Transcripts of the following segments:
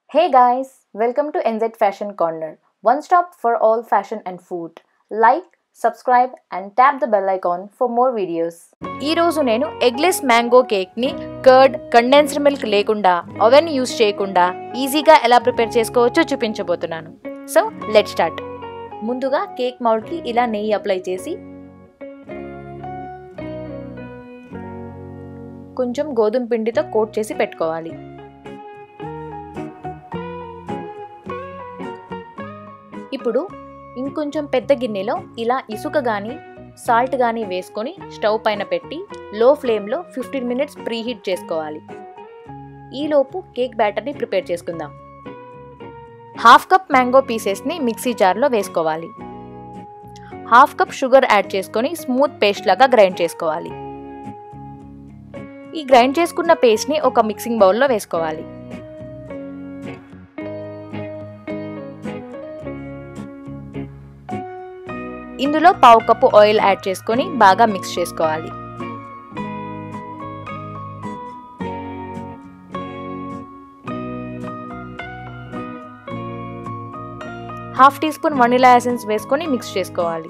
Hey guys, welcome to NZ Fashion Corner, one stop for all fashion and food. Like, subscribe and tap the bell icon for more videos. ఈ రోజు నేను eggless mango కేక్ని curd condensed milk లేకుండా oven use చేయకుండా ఈజీగా ఎలా prepare చేసుకోవచ్చో చూపించబోతున్నాను సో లెట్ స్టార్ట్ ముందుగా కేక్ మౌల్డ్కి ఇలా నెయ్యి అప్లై చేసి కొంచెం గోధుమ పిండితో కోట్ చేసి పెట్టుకోవాలి ఇప్పుడు ఇంకొంచెం పెద్ద గిన్నెలో ఇలా ఇసుక కానీ సాల్ట్ కానీ వేసుకొని స్టవ్ పైన పెట్టి లో ఫ్లేమ్లో ఫిఫ్టీన్ మినిట్స్ ప్రీహీట్ చేసుకోవాలి ఈలోపు కేక్ బ్యాటర్ని ప్రిపేర్ చేసుకుందాం హాఫ్ కప్ మ్యాంగో పీసెస్ని మిక్సీ జార్లో వేసుకోవాలి హాఫ్ కప్ షుగర్ యాడ్ చేసుకొని స్మూత్ పేస్ట్ లాగా గ్రైండ్ చేసుకోవాలి ఈ గ్రైండ్ చేసుకున్న పేస్ట్ని ఒక మిక్సింగ్ బౌల్లో వేసుకోవాలి ఇందులో పావు కప్పు ఆయిల్ యాడ్ చేసుకొని బాగా మిక్స్ చేసుకోవాలి half teaspoon vanilla essence వేసుకొని మిక్స్ చేసుకోవాలి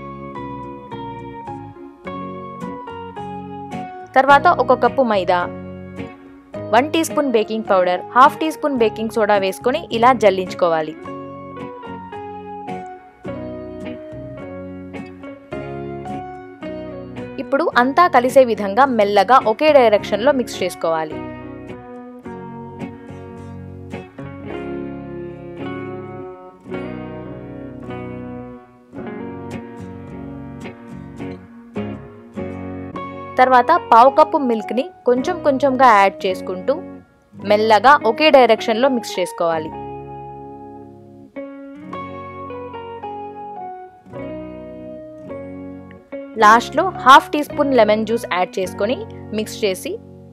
తర్వాత ఒక కప్పు మైదా one teaspoon baking powder half teaspoon baking soda వేసుకొని ఇలా జల్లించుకోవాలి ఇప్పుడు అంతా కలిసే విధంగా మెల్లగా ఒకే డైరెక్షన్లో మిక్స్ చేసుకోవాలి తర్వాత పావు కప్పు మిల్క్ని కొంచెం కొంచెంగా యాడ్ చేసుకుంటూ మెల్లగా ఒకే డైరెక్షన్లో మిక్స్ చేసుకోవాలి లాస్ట్లో half teaspoon lemon juice add చేసుకొని మిక్స్ చేసి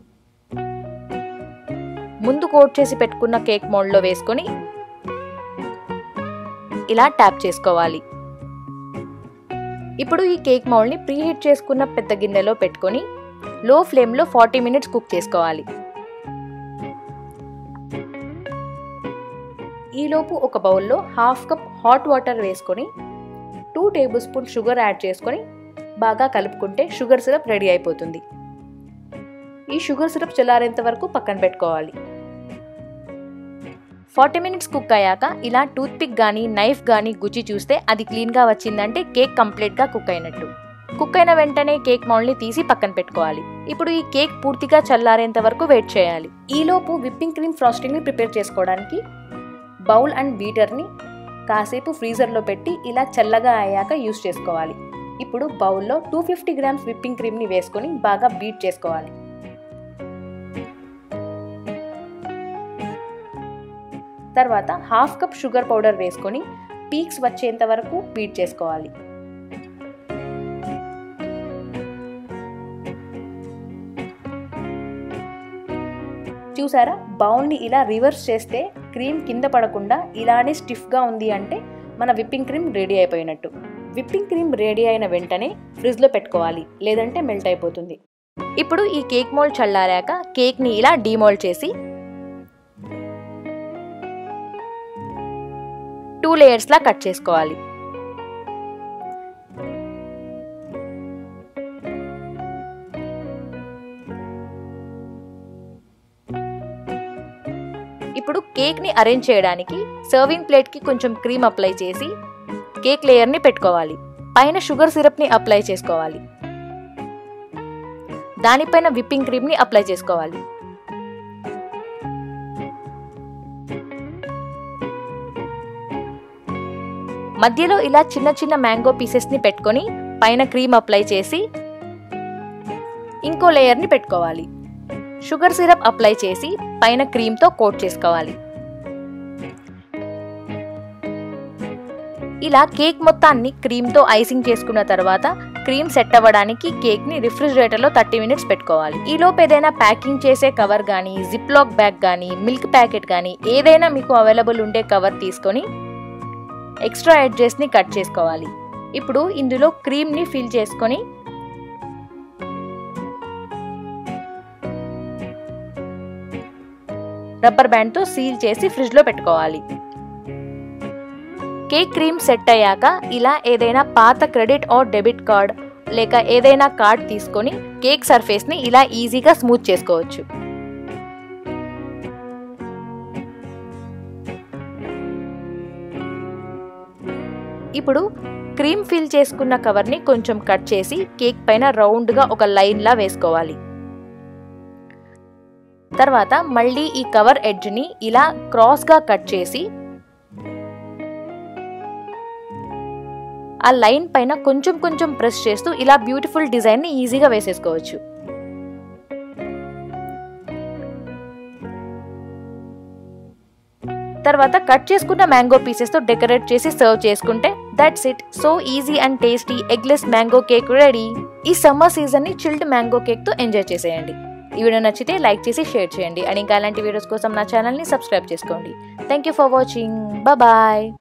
ముందు కోట్ చేసి పెట్టుకున్న కేక్ మోల్డ్లో వేసుకొని ఇలా ట్యాప్ చేసుకోవాలి ఇప్పుడు ఈ కేక్ మౌల్డ్ని ప్రీహీట్ చేసుకున్న పెద్ద గిన్నెలో పెట్టుకొని లో ఫ్లేమ్లో ఫార్టీ మినిట్స్ కుక్ చేసుకోవాలి ఈలోపు ఒక బౌల్లో హాఫ్ కప్ హాట్ వాటర్ వేసుకొని two tablespoon sugar add చేసుకొని బాగా కలుపుకుంటే షుగర్ సిరప్ రెడీ అయిపోతుంది ఈ షుగర్ సిరప్ చల్లారేంత వరకు పక్కన పెట్టుకోవాలి ఫార్టీ మినిట్స్ కుక్ అయ్యాక ఇలా టూత్ పిక్ కానీ నైఫ్ కానీ గుచ్చి చూస్తే అది క్లీన్గా వచ్చిందంటే కేక్ కంప్లీట్గా కుక్ అయినట్టు కుక్ అయిన వెంటనే కేక్ మౌల్డ్ని తీసి పక్కన పెట్టుకోవాలి ఇప్పుడు ఈ కేక్ పూర్తిగా చల్లారేంత వరకు వెయిట్ చేయాలి ఈలోపు విప్పింగ్ క్రీమ్ ఫ్రాస్టింగ్ని ప్రిపేర్ చేసుకోవడానికి బౌల్ అండ్ బీటర్ని కాసేపు ఫ్రీజర్లో పెట్టి ఇలా చల్లగా అయ్యాక యూస్ చేసుకోవాలి ఇప్పుడు బౌల్లో టూ ఫిఫ్టీ గ్రామ్స్ విప్పింగ్ క్రీమ్ని వేసుకొని బాగా బీట్ చేసుకోవాలి తర్వాత హాఫ్ కప్ షుగర్ పౌడర్ వేసుకొని పీక్స్ వచ్చేంత వరకు బీట్ చేసుకోవాలి చూసారా బౌల్ని ఇలా రివర్స్ చేస్తే క్రీమ్ కింద పడకుండా ఇలానే స్టిఫ్గా ఉంది అంటే మన విప్పింగ్ క్రీమ్ రెడీ అయిపోయినట్టు విప్పింగ్ క్రీమ్ రెడీ అయిన వెంటనే ఫ్రిడ్జ్లో పెట్టుకోవాలి లేదంటే మెల్ట్ అయిపోతుంది ఇప్పుడు ఈ కేక్ మోల్డ్ చల్లారాక కేక్ని ఇలా డీమోల్డ్ చేసి టూ లేయర్స్లా కట్ చేసుకోవాలి ఇప్పుడు కేక్ని అరేంజ్ చేయడానికి సర్వింగ్ ప్లేట్కి కొంచెం క్రీమ్ అప్లై చేసి కేక్ లేయర్ని పెట్టుకోవాలి పైన షుగర్ సిరప్ని అప్లై చేసుకోవాలి దానిపైన విప్పింగ్ క్రీమ్ని అప్లై చేసుకోవాలి మధ్యలో ఇలా చిన్న చిన్న మ్యాంగో పీసెస్ని పెట్టుకొని పైన క్రీమ్ అప్లై చేసి ఇంకో లేయర్ని పెట్టుకోవాలి షుగర్ సిరప్ అప్లై చేసి పైన క్రీమ్తో కోట్ చేసుకోవాలి ఇలా కేక్ మొత్తాన్ని క్రీమ్తో ఐసింగ్ చేసుకున్న తర్వాత క్రీమ్ సెట్ అవ్వడానికి కేక్ని రిఫ్రిజిరేటర్లో థర్టీ మినిట్స్ పెట్టుకోవాలి ఈలోపు ఏదైనా ప్యాకింగ్ చేసే కవర్ కానీ జిప్ లాక్ బ్యాగ్ కానీ మిల్క్ ప్యాకెట్ కానీ ఏదైనా మీకు అవైలబుల్ ఉండే కవర్ తీసుకొని ఎక్స్ట్రా ఎడ్జెస్ని కట్ చేసుకోవాలి ఇప్పుడు ఇందులో క్రీమ్ని ఫిల్ చేసుకొని రబ్బర్ బ్యాండ్తో సీల్ చేసి ఫ్రిడ్జ్లో పెట్టుకోవాలి కేక్ క్రీమ్ సెట్ అయ్యాక ఇలా ఏదైనా పాత క్రెడిట్ ఆర్ డెబిట్ కార్డ్ లేక ఏదైనా కార్డ్ తీసుకొని కేక్ సర్ఫేస్ని ఇలా ఈజీగా స్మూత్ చేసుకోవచ్చు ఇప్పుడు క్రీమ్ ఫిల్ చేసుకున్న కవర్ని కొంచెం కట్ చేసి కేక్ పైన రౌండ్గా ఒక లైన్లా వేసుకోవాలి తర్వాత మళ్ళీ ఈ కవర్ ఎడ్జ్ని ఇలా క్రాస్గా కట్ చేసి ఆ లైన్ పైన కొంచెం కొంచెం ప్రెస్ చేస్తూ ఇలా బ్యూటిఫుల్ డిజైన్ని ఈజీగా వేసేసుకోవచ్చు తర్వాత కట్ చేసుకున్న మ్యాంగో పీసెస్తో డెకరేట్ చేసి సర్వ్ చేసుకుంటే that's it so easy and tasty eggless mango cake ready ఈ సమ్మర్ సీజన్ని చిల్డ్ మ్యాంగో కేక్తో ఎంజాయ్ చేసేయండి ఈ వీడియో నచ్చితే లైక్ చేసి షేర్ చేయండి అండ్ ఇంకా అలాంటి వీడియోస్ కోసం నా ఛానల్ని సబ్స్క్రైబ్ చేసుకోండి thank you for watching bye